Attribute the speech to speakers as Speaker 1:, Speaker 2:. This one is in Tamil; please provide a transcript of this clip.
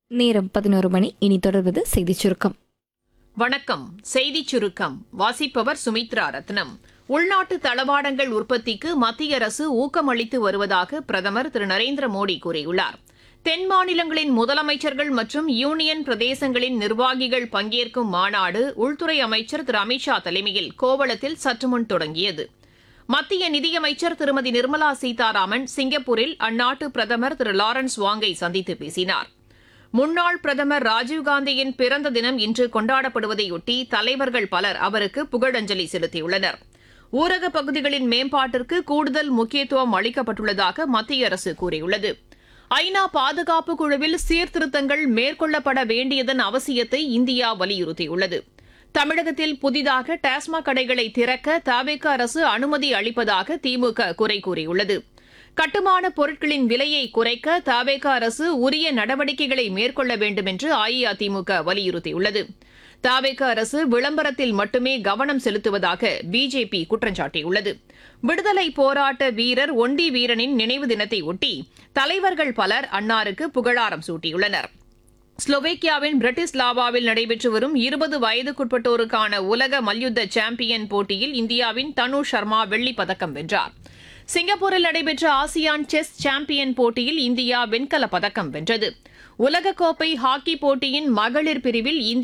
Speaker 1: நேரம் பதினோரு மணி இனி தொடர்வது செய்திச் சுருக்கம்
Speaker 2: வணக்கம் செய்திச் சுருக்கம் வாசிப்பவர் சுமித்ரா ரத்னம் உள்நாட்டு தளவாடங்கள் உற்பத்திக்கு மத்திய அரசு ஊக்கமளித்து வருவதாக பிரதமர் திரு நரேந்திர மோடி கூறியுள்ளார் தென் மாநிலங்களின் முதலமைச்சர்கள் மற்றும் யூனியன் பிரதேசங்களின் நிர்வாகிகள் பங்கேற்கும் மாநாடு உள்துறை அமைச்சர் திரு அமித்ஷா தலைமையில் கோவளத்தில் சற்றுமுன் தொடங்கியது மத்திய நிதியமைச்சர் திருமதி நிர்மலா சீதாராமன் சிங்கப்பூரில் அந்நாட்டு பிரதமர் திரு லாரன்ஸ் வாங்கை சந்தித்து பேசினார் முன்னாள் பிரதமர் ராஜீவ்காந்தியின் பிறந்த தினம் இன்று கொண்டாடப்படுவதையொட்டி தலைவர்கள் பலர் அவருக்கு புகழஞ்சலி செலுத்தியுள்ளனர் ஊரகப் பகுதிகளின் மேம்பாட்டிற்கு கூடுதல் முக்கியத்துவம் அளிக்கப்பட்டுள்ளதாக மத்திய அரசு கூறியுள்ளது ஐநா பாதுகாப்பு குழுவில் சீர்திருத்தங்கள் மேற்கொள்ளப்பட வேண்டியதன் அவசியத்தை இந்தியா வலியுறுத்தியுள்ளது தமிழகத்தில் புதிதாக டாஸ்மாக் கடைகளை திறக்க தவிக அரசு அனுமதி அளிப்பதாக திமுக குறை கூறியுள்ளது கட்டுமான பொருட்களின் விலையை குறைக்க தவேக அரசு உரிய நடவடிக்கைகளை மேற்கொள்ள வேண்டும் என்று அஇஅதிமுக வலியுறுத்தியுள்ளது தவேக அரசு விளம்பரத்தில் மட்டுமே கவனம் செலுத்துவதாக பிஜேபி குற்றம் சாட்டியுள்ளது விடுதலை போராட்ட வீரர் ஒண்டி வீரனின் நினைவு தினத்தை ஒட்டி தலைவர்கள் பலர் அன்னாருக்கு புகழாரம் சூட்டியுள்ளனர் ஸ்லோவேக்கியாவின் பிரிட்டிஸ்லாவாவில் நடைபெற்று வரும் இருபது வயதுக்குட்பட்டோருக்கான உலக மல்யுத்த சாம்பியன் போட்டியில் இந்தியாவின் தனு சர்மா வெள்ளிப் பதக்கம் வென்றார் சிங்கப்பூரில் நடைபெற்ற ஆசியான் செஸ் சாம்பியன் போட்டியில் இந்தியா வெண்கலப் பதக்கம் வென்றது உலகக்கோப்பை ஹாக்கி போட்டியின் மகளிர் பிரிவில் இந்தியா